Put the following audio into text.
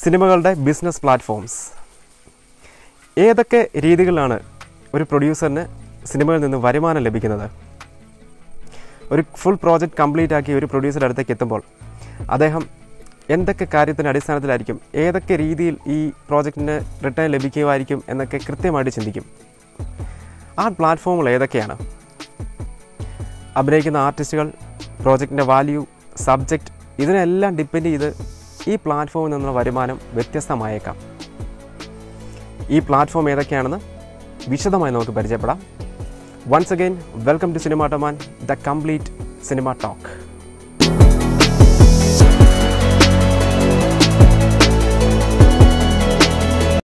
സിനിമകളുടെ business platforms ഏതൊക്കെ രീതികളിലാണ് ഒരു പ്രൊഡ്യൂസറിന് സിനിമയിൽ നിന്ന് വരുമാനം ലഭിക്കുന്നത് ഒരു ഫുൾ പ്രോജക്റ്റ് കംപ്ലീറ്റ് ആക്കി ഒരു പ്രൊഡ്യൂസറുടെ അടുത്തേക്ക് എത്തുമ്പോൾ അദ്ദേഹം എന്തൊക്കെ കാര്യത്തിൻ്റെ അടിസ്ഥാനത്തിലായിരിക്കും ഏതൊക്കെ രീതിയിൽ ഈ പ്രോജക്റ്റിന് റിട്ടേൺ ലഭിക്കുമായിരിക്കും എന്നൊക്കെ കൃത്യമായിട്ട് ചിന്തിക്കും ആ പ്ലാറ്റ്ഫോമുകൾ ഏതൊക്കെയാണ് അഭിനയിക്കുന്ന ആർട്ടിസ്റ്റുകൾ പ്രോജക്റ്റിൻ്റെ വാല്യൂ സബ്ജക്റ്റ് ഇതിനെല്ലാം ഡിപ്പെൻഡ് ചെയ്ത് ഈ പ്ലാറ്റ്ഫോമിൽ നിന്നുള്ള വരുമാനം വ്യത്യസ്തമായേക്കാം ഈ പ്ലാറ്റ്ഫോം ഏതൊക്കെയാണെന്ന് വിശദമായി നമുക്ക് പരിചയപ്പെടാം once again welcome to cinema ടമാൻ ദ കംപ്ലീറ്റ് സിനിമ ടോക്ക്